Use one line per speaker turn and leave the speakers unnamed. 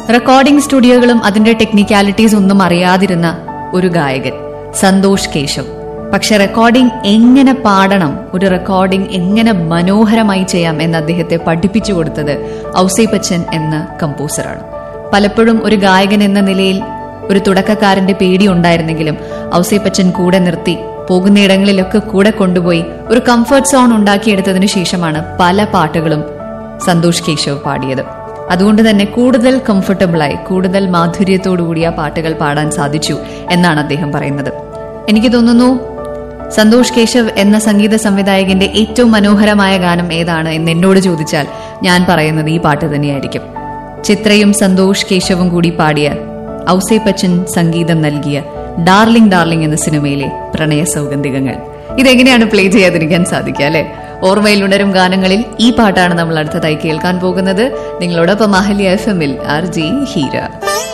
recording സ്റ്റുഡിയോകളും അതിന്റെ technicalities ഒന്നും അറിയാതിരുന്ന ഒരു ഗായകൻ സന്തോഷ് കേശവ് പക്ഷെ റെക്കോർഡിംഗ് എങ്ങനെ പാടണം ഒരു റെക്കോർഡിംഗ് എങ്ങനെ മനോഹരമായി ചെയ്യാം എന്ന് അദ്ദേഹത്തെ പഠിപ്പിച്ചു കൊടുത്തത് ഔസേപ്പച്ചൻ എന്ന കമ്പോസറാണ് പലപ്പോഴും ഒരു ഗായകൻ എന്ന നിലയിൽ ഒരു തുടക്കക്കാരന്റെ പേടി ഉണ്ടായിരുന്നെങ്കിലും ഔസേപ്പച്ചൻ കൂടെ നിർത്തി പോകുന്നയിടങ്ങളിലൊക്കെ കൂടെ കൊണ്ടുപോയി ഒരു കംഫർട്ട് സോൺ ഉണ്ടാക്കിയെടുത്തതിനു ശേഷമാണ് പല പാട്ടുകളും സന്തോഷ് കേശവ് പാടിയത് അതുകൊണ്ട് തന്നെ കൂടുതൽ കംഫർട്ടബിളായി കൂടുതൽ മാധുര്യത്തോടുകൂടി ആ പാട്ടുകൾ പാടാൻ സാധിച്ചു എന്നാണ് അദ്ദേഹം പറയുന്നത് എനിക്ക് തോന്നുന്നു സന്തോഷ് കേശവ് എന്ന സംഗീത സംവിധായകന്റെ ഏറ്റവും മനോഹരമായ ഗാനം ഏതാണ് എന്ന് എന്നോട് ചോദിച്ചാൽ ഞാൻ പറയുന്നത് ഈ പാട്ട് തന്നെയായിരിക്കും ചിത്രയും സന്തോഷ് കേശവും കൂടി പാടിയ ഔസേപ്പച്ചൻ സംഗീതം നൽകിയ ഡാർലിംഗ് ഡാർലിംഗ് എന്ന സിനിമയിലെ പ്രണയ സൗഗന്ധികങ്ങൾ ഇതെങ്ങനെയാണ് പ്ലേ ചെയ്യാതിരിക്കാൻ സാധിക്കുക അല്ലെ ഓർമ്മയിൽ ഉണരും ഗാനങ്ങളിൽ ഈ പാട്ടാണ് നമ്മൾ അടുത്തതായി കേൾക്കാൻ പോകുന്നത് നിങ്ങളോടൊപ്പം അഹല്യ എഫ് എമ്മിൽ ആർ ജി ഹീര